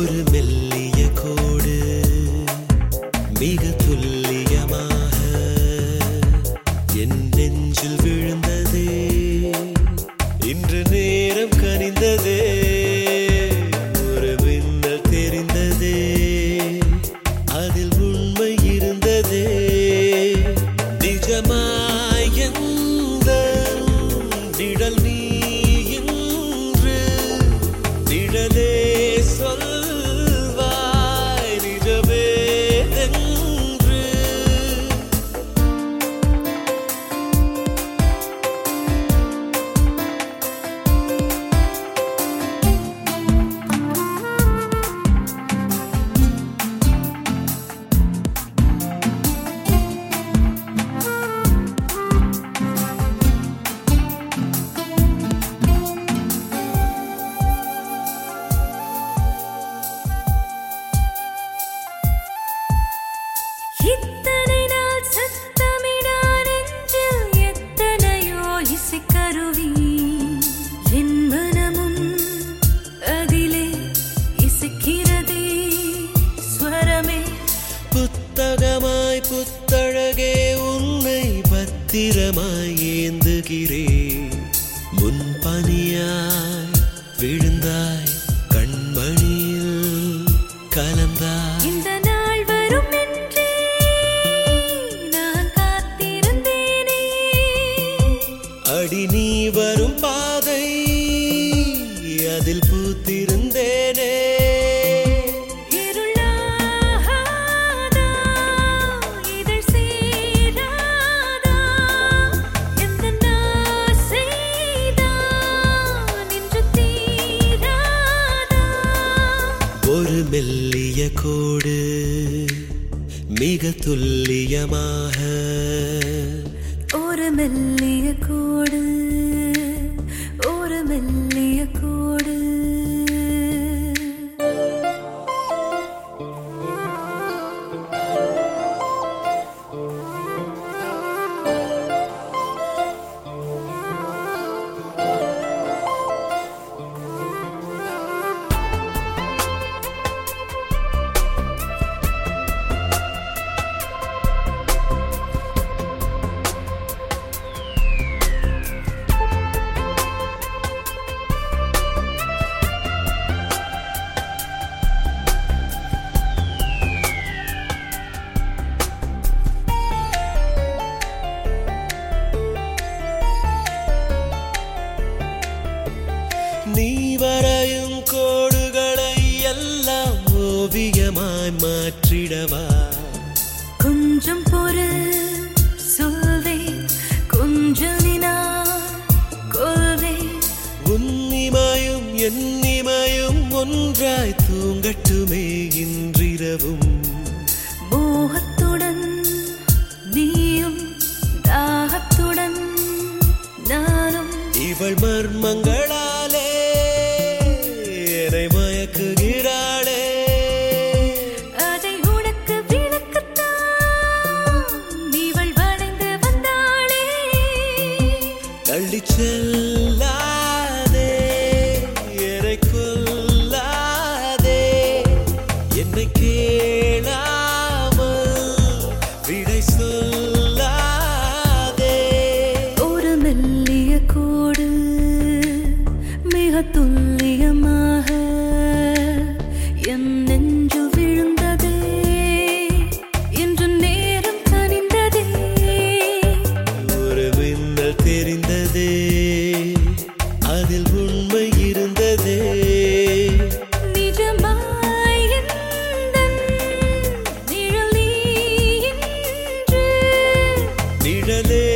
ஒரு மெல்லிய கோடு மிக துல்லியமாக என் நெஞ்சில் விழுந்ததே இன்று நேரம் கனிந்ததே ஒரு மின்னல் தெரிந்ததே அதில் உண்மை இருந்ததே நிஜமாய் எந்த நிழல் நீ இன்று நிழலே சொல்வாய் நிஜமே என்று இத்தனை நாள் சத்தமிடா நெஞ்சில் எத்தனையோ இசைக்கருவி என் மனமும் அதிலே இசைக்கிறதே ஸ்வரமே புத்தகமாய் புத்தழகே உன்னை பத்திரமாய் ஏந்துகிறேன் முன் பனியாய் விழுந்தாய் கண்மணியில் கலந்தாய் இந்த நாள் வரும் என்றே நான் காத்திருந்தேனே அடி நீ வரும் பாதை அதில் பூத்திருந்தேனே இருளாகாதா இதழ் சேராதா எந்த நாசைதான் இன்று தீராதா ஒரு மெல்லிய கோடு மிக துல்லியமாக ஒரு மெல்லிய கோடு ஒரு மெல்லிய கோடு நீ வரையும் கோடுகளை எல்லாம் ஓவியமாய் மாற்றிடவா கொஞ்சம் பொறு சொல்வே கொஞ்சம் நினா கொள்வே உன்னிமையும் என்னிமையும் ஒன்றாய் தூங்கட்டுமே இன்றிரவும் மோகத்துடன் நீயும் தாகத்துடன் நானும் இவள் மர்மங்களாலே என்னை மயக்குகிறாளே அதை உனக்கு விளக்கத்தான் இவள் வளைந்து வந்தாளே தள்ளிச் செல்லாதே என்னை கொல்லாதே என்னை கேளாமல் விடை சொல்லாதே ஒரு மெல்லிய கோடு மிக துல்லியமாக என் நெஞ்சில் விழுந்ததே இன்று நேரம் கனிந்ததே ஒரு மின்னல் தெரிந்ததே அதில் உண்மை இருந்ததே நிஜமாய் எந்தன் நிழல் நீ இன்று நிழலே